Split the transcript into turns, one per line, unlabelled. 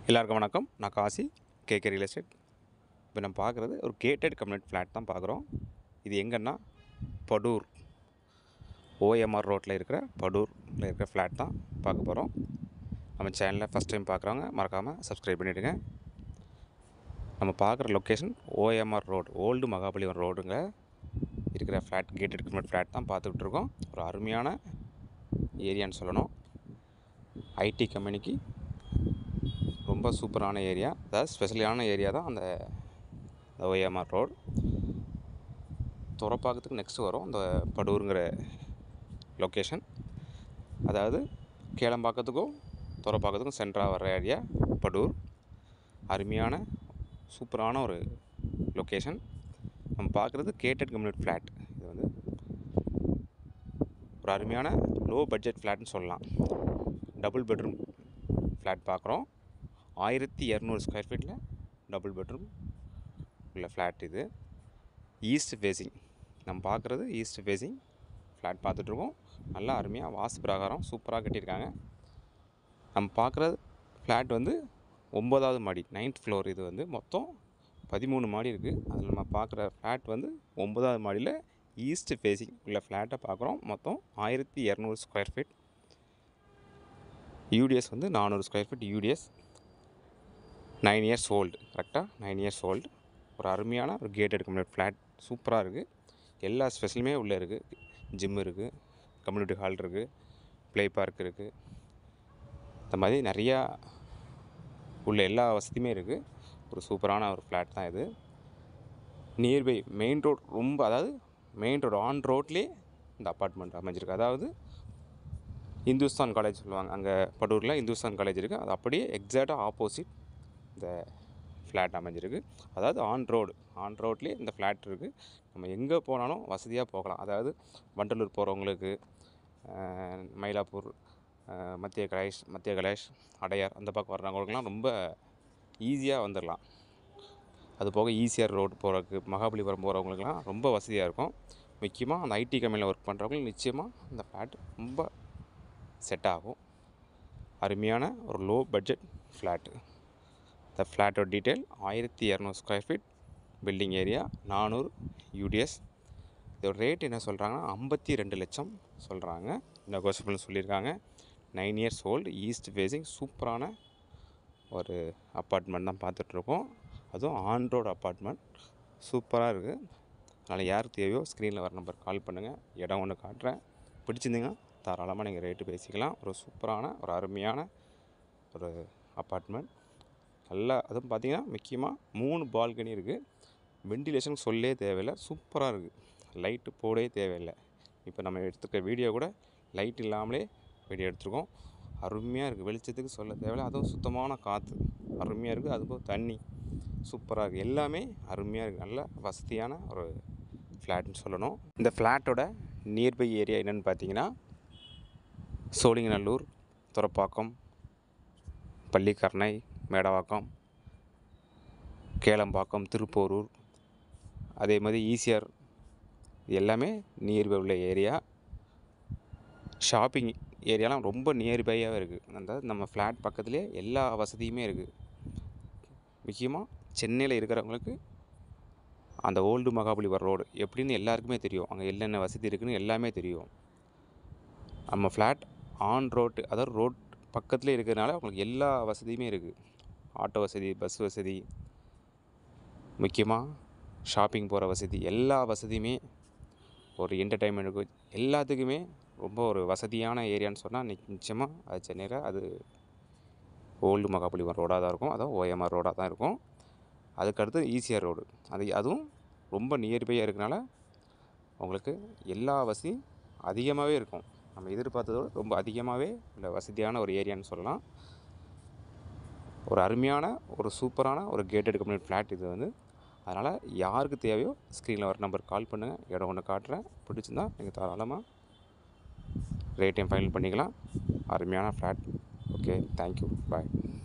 எல்லாருக்கும் வணக்கம் நான் காசி கேகே ரியல் எஸ்டேட் இப்போ நம்ம பார்க்குறது ஒரு கேட்டட் கம்யூனிட் ஃப்ளாட் தான் பார்க்குறோம் இது எங்கன்னா படூர் ஓஎம்ஆர் ரோட்டில் இருக்கிற படூரில் இருக்கிற ஃப்ளாட் தான் பார்க்க போகிறோம் நம்ம சேனலில் ஃபஸ்ட் டைம் பார்க்குறவங்க மறக்காமல் சப்ஸ்கிரைப் பண்ணிவிடுங்க நம்ம பார்க்குற location OMR road old Mahabalipuram ரோடுங்க இருக்கிற ஃப்ளாட் கேட்டட் கம்யூனிட் ஃப்ளாட் தான் பார்த்துக்கிட்டு இருக்கோம் ஒரு அருமையான ஏரியான்னு சொல்லணும் ஐடி கம்பெனிக்கு ரொம்ப சூப்பரான ஏரியா அதாவது ஸ்பெஷலான ஏரியா தான் அந்த ஓஎம்ஆர் ரோடு துறப்பாக்கத்துக்கு நெக்ஸ்ட் வரும் அந்த படூருங்கிற லொக்கேஷன் அதாவது கேளம்பாக்கத்துக்கும் துறப்பாக்கத்துக்கும் சென்டராக வர ஏரியா படூர் அருமையான சூப்பரான ஒரு லொக்கேஷன் நம்ம பார்க்குறது கேட்டட் கம்யூனிட் ஃப்ளாட் இது வந்து ஒரு அருமையான லோ பட்ஜெட் ஃப்ளாட்னு சொல்லலாம் டபுள் பெட்ரூம் ஃப்ளாட் பார்க்குறோம் ஆயிரத்தி இரநூறு ஸ்கொயர் ஃபீட்டில் டபுள் பெட்ரூம் உள்ள ஃப்ளாட் இது ஈஸ்ட் ஃபேஸிங் நம்ம பார்க்குறது ஈஸ்ட் ஃபேஸிங் ஃப்ளாட் பார்த்துட்ருக்கோம் நல்லா அருமையாக வாஸ்து பிரகாரம் சூப்பராக கட்டியிருக்காங்க நம்ம பார்க்குறது ஃப்ளாட் வந்து ஒம்பதாவது மாடி நைன்த் ஃப்ளோர் இது வந்து மொத்தம் பதிமூணு மாடி இருக்குது அதில் நம்ம பார்க்குற ஃப்ளாட் வந்து ஒம்பதாவது மாடியில் ஈஸ்ட் ஃபேஸிங் உள்ள ஃப்ளாட்டை பார்க்குறோம் மொத்தம் ஆயிரத்தி இரநூறு ஸ்கொயர் ஃபீட் யூடிஎஸ் வந்து நானூறு square feet UDS nine years old கரெக்டாக நைன் இயர்ஸ் ஓல்டு ஒரு அருமையான ஒரு கேட்டட் கம்யூனிட் ஃப்ளாட் சூப்பராக இருக்குது எல்லா ஸ்பெஷலுமே உள்ளே இருக்குது ஜிம் இருக்குது கம்யூனிட்டி ஹால் இருக்குது ப்ளே பார்க் இருக்குது இந்த மாதிரி நிறையா உள்ள எல்லா வசதியுமே இருக்குது ஒரு சூப்பரான ஒரு ஃப்ளாட் தான் இது நியர்பை மெயின் ரோட் ரொம்ப அதாவது மெயின் ரோடு ஆன் ரோட்லேயே இந்த அப்பார்ட்மெண்ட் அமைஞ்சிருக்கு அதாவது இந்துஸ்தான் காலேஜ் சொல்லுவாங்க அங்கே படூரில் இந்துஸ்தான் காலேஜ் இருக்குது அது அப்படியே எக்ஸாக்டாக ஆப்போசிட் இந்த ஃப்ளாட் அமைஞ்சிருக்கு அதாவது ஆன் ரோடு ஆன் ரோட்லேயே இந்த ஃப்ளாட் இருக்குது நம்ம எங்கே போனாலும் வசதியாக போகலாம் அதாவது வண்டலூர் போகிறவங்களுக்கு அஹ், மயிலாப்பூர் அஹ், மத்திய கலேஷ் மத்திய கலேஷ் அடையார் அந்த பக்கம் வர்றவங்களுக்குலாம் ரொம்ப ஈஸியாக வந்துடலாம் அது போக ஈஸியாக ரோடு போகிறதுக்கு மகாபலிபுரம் போகிறவங்களுக்குலாம் ரொம்ப வசதியாக இருக்கும் முக்கியமாக அந்த ஐடி கம்பெனியில் ஒர்க் பண்ணுறவங்களுக்கு நிச்சயமாக இந்த ஃப்ளாட் ரொம்ப செட் ஆகும் அருமையான ஒரு லோ பட்ஜெட் ஃப்ளாட்டு இந்த ஃப்ளாட்டோட டீட்டெயில் ஆயிரத்தி இரநூறு ஸ்கொயர் ஃபீட் பில்டிங் ஏரியா நானூறு யூடிஎஸ் இதோட ரேட் என்ன சொல்கிறாங்கன்னா ஐம்பத்தி ரெண்டு லட்சம் சொல்கிறாங்க நெகோசியபிள்னு சொல்லியிருக்காங்க nine years old east facing சூப்பரான ஒரு அப்பார்ட்மெண்ட் தான் பார்த்துட்ருக்கோம் அதுவும் ஆன் ரோடு அப்பார்ட்மெண்ட் சூப்பராக இருக்குது அதனால் யார் தேவையோ ஸ்க்ரீனில் வர நம்பர் கால் பண்ணுங்கள் இடம் ஒன்று காட்டுறேன் பிடிச்சிருந்தீங்கன்னா தாராளமாக நீங்கள் ரேட்டு பேசிக்கலாம் ஒரு சூப்பரான ஒரு அருமையான ஒரு அப்பார்ட்மெண்ட் நல்லா அதுவும் பார்த்தீங்கன்னா முக்கியமாக மூணு பால்கனி இருக்குது வெண்டிலேஷன் சொல்லே தேவையில்லை சூப்பராக இருக்குது லைட்டு போடவே தேவையில்லை இப்போ நம்ம எடுத்துக்க வீடியோ கூட லைட் இல்லாமலே வீடியோ எடுத்துருக்கோம் அருமையாக இருக்குது வெளிச்சத்துக்கு சொல்ல தேவையில்லை அதுவும் சுத்தமான காற்று அருமையாக இருக்குது அதுபோல் தண்ணி சூப்பராக இருக்குது எல்லாமே அருமையாக இருக்குது நல்ல வசதியான ஒரு ஃப்ளாட்னு சொல்லணும் இந்த ஃப்ளாட்டோட நியர்பை ஏரியா என்னென்னு பார்த்தீங்கன்னா சோழிங்கநல்லூர் துறப்பாக்கம் பள்ளிக்கரணை மேடவாக்கம் கேளம்பாக்கம் திருப்போரூர் அதே மாதிரி ஈசிஆர் இது எல்லாமே நியர்பை உள்ள ஏரியா ஷாப்பிங் ஏரியாலாம் ரொம்ப நியர்பையாகவே இருக்குது அந்த நம்ம ஃப்ளாட் பக்கத்துலேயே எல்லா வசதியுமே இருக்குது முக்கியமாக சென்னையில் இருக்கிறவங்களுக்கு அந்த ஓல்டு மகாபலிபுரம் ரோடு எப்படின்னு எல்லாருக்குமே தெரியும் அங்கே என்னென்ன வசதி இருக்குன்னு எல்லாமே தெரியும் நம்ம ஃப்ளாட் ஆன் ரோட்டு அதாவது ரோட் பக்கத்துலேயே இருக்கிறதுனால உங்களுக்கு எல்லா வசதியுமே இருக்குது ஆட்டோ வசதி பஸ் வசதி முக்கியமாக ஷாப்பிங் போகிற வசதி எல்லா வசதியுமே ஒரு என்டர்டைன்மெண்ட்டுக்கு எல்லாத்துக்குமே ரொம்ப ஒரு வசதியான ஏரியான்னு சொன்னால் நிச்சயமாக அது சென்னையில் அது ஓல்டு மகாபலிபுரம் ரோடாக தான் இருக்கும் அதான் ஓஎம்ஆர் ரோடாக தான் இருக்கும் அதுக்கடுத்து ஈசிஆர் ரோடு அது அதுவும் ரொம்ப நியர்பையாக இருக்கனால உங்களுக்கு எல்லா வசதியும் அதிகமாகவே இருக்கும் நம்ம எதிர்பார்த்ததோட ரொம்ப அதிகமாகவே உள்ள வசதியான ஒரு ஏரியான்னு சொல்லலாம் ஒரு அருமையான ஒரு சூப்பரான ஒரு கேட்டட் கம்யூனிட் ஃப்ளாட் இது வந்து அதனால் யாருக்கு தேவையோ ஸ்க்ரீனில் வர நம்பர் கால் பண்ணுங்கள் இடம் ஒன்று காட்டுறேன் பிடிச்சிருந்தா நீங்கள் தாராளமாக ரேட்டையும் ஃபைனல் பண்ணிக்கலாம் அருமையான ஃப்ளாட் ஓகே தேங்க்யூ பாய்